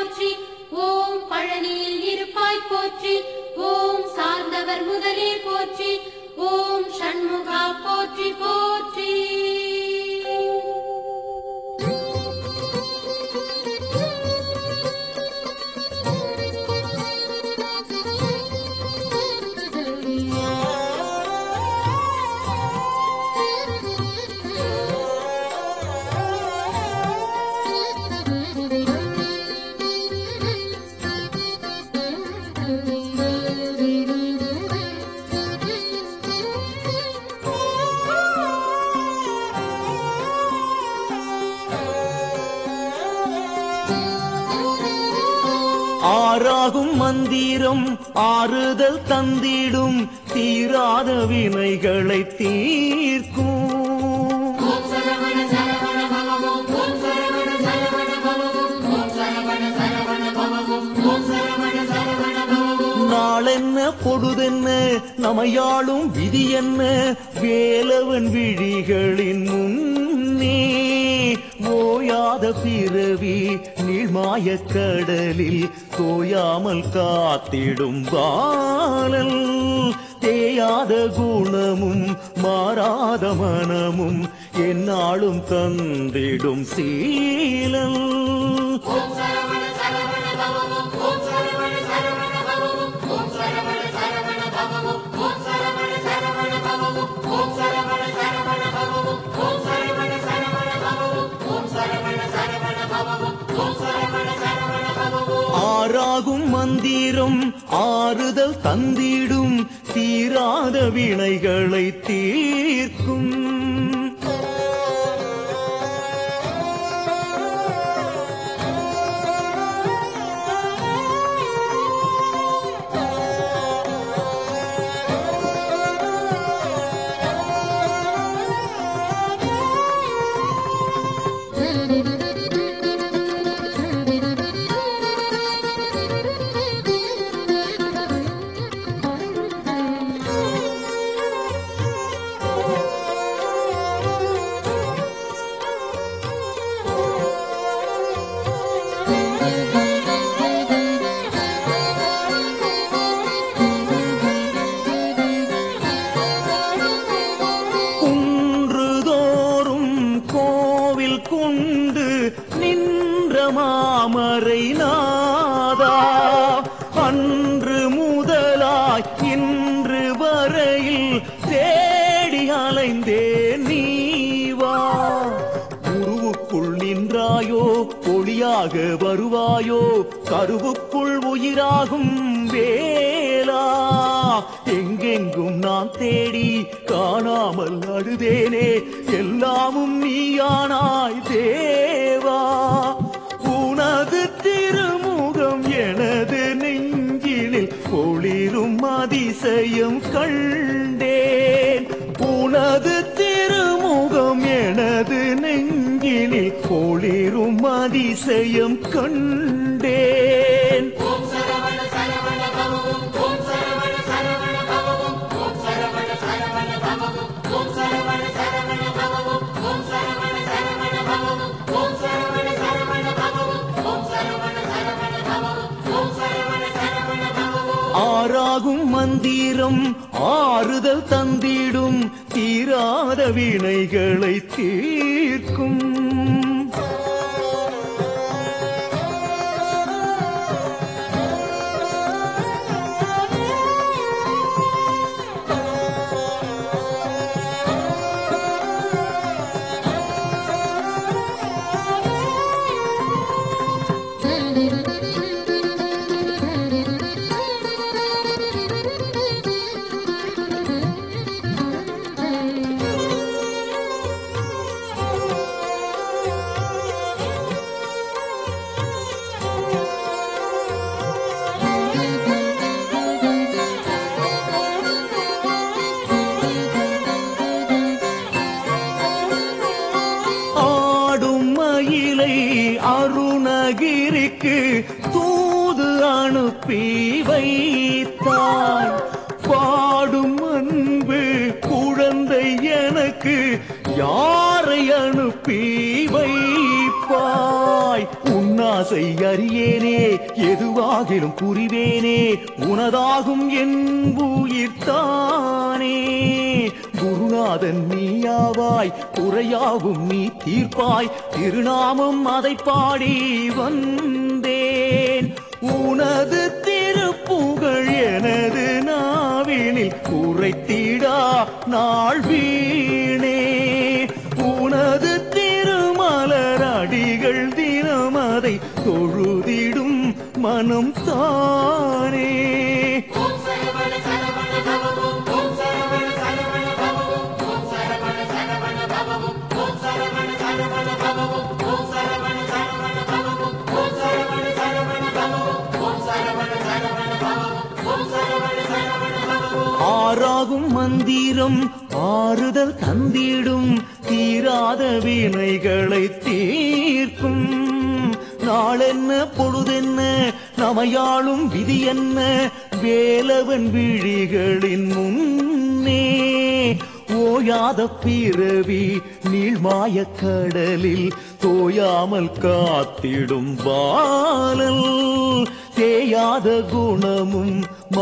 போற்றி ஓம் பழனியில் இருப்பாய் போற்றி ஓம் சார்ந்தவர் முதலே போற்றி ஓம் சண்முகா போற்றி போற்றி ஆறாகும் மந்திரம் ஆறுதல் தந்திடும் தீராத வினைகளை தீர்க்கும் நாளென்ன பொழுதென்ன நமையாளும் விதி என்ன வேலவன் விழிகளின் முன்னே ஓயாத பிறவி நீள்மாய கடலில் தோயாமல் காத்திடும் பாலல் தேயாத குணமும் மாறாத மனமும் என்னாலும் தந்திடும் சீலல் ஆறாகும் மந்திரம் ஆறுதல் தந்திடும் தீராத வினைகளை தீர்க்கும் குன்றுதோறும் கோவில் கொண்டு நின்ற மாமரை நாதா அன்று முதலாய் இன்று வரையில் தேடி அலைந்தே நீவா உருவுக்குள் நின்றாயோ ஒளியாக வருவாயோ கருவுக்குள் உயிராகும் வேலா எங்கெங்கும் நான் தேடி காணாமல் அழுதேனே எல்லாமும் நீயானாய் தேவா உனது திருமுகம் எனது நெஞ்சினில் ஒளிரும் அதிசயம் கண்டேன் உனது திருமுகம் எனது நெஞ்சினில் ஒளிரும் அதிசயம் கண்டேன் ஆறாகும் மந்திரம் ஆறுதல் தந்திடும் தீராத வினைகளை தீர்க்கும் ஆடும் மயிலை அருணகிரிக்கு தூது அனுப்பி வைத்தாய் பாடும் அன்பு குழந்தை எனக்கு யாரை அனுப்பி வைப்பாய் உன்னால் ஆசை அறியேனே எதுவாகிலும் புரிவேனே உனதாகும் என் உயிர்த்தானே குருநாதன் நீயாவாய் குறையாவும் நீ தீர்ப்பாய் திருநாமம் அதை பாடி வந்தேன் உனது திருப்புகழ் எனது நாவினில் உரைத்திடா நாள் வீணே உனது திருமலர் அடிகள் தினம் அதை தொழுதிடும் மனம் தானே ஓம் சரவண சரவண பவம் ஓம் சரவண சரவண பவம் ஓம் சரவண சரவண பவம் ஓம் சரவண சரவண பவம் ஓம் சரவண சரவண பவம் ஓம் சரவண சரவண பவம் ஓம் சரவண சரவண பவம் ஓம் சரவண சரவண பவம் ஆறாகும் மந்திரம் ஆறுதல் தந்திடும் தீராத வினைகளை தீர்க்கும் நாளென்ன பொழுதென்ன நமையாளும் விதி என்ன வேலவன் விழிகளின் முன்னே ஓயாத பிறவி நீள்மாய கடலில் தோயாமல் காத்திடும் பாலல் தேயாத குணமும்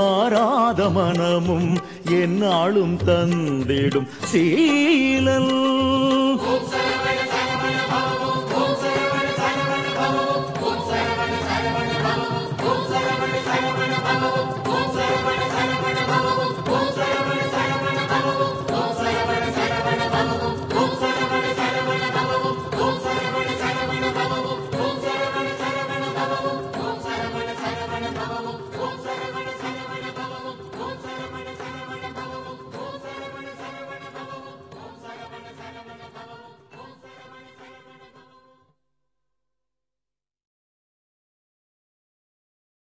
மாறாத மனமும் என்னாலும் தந்திடும் சீலல்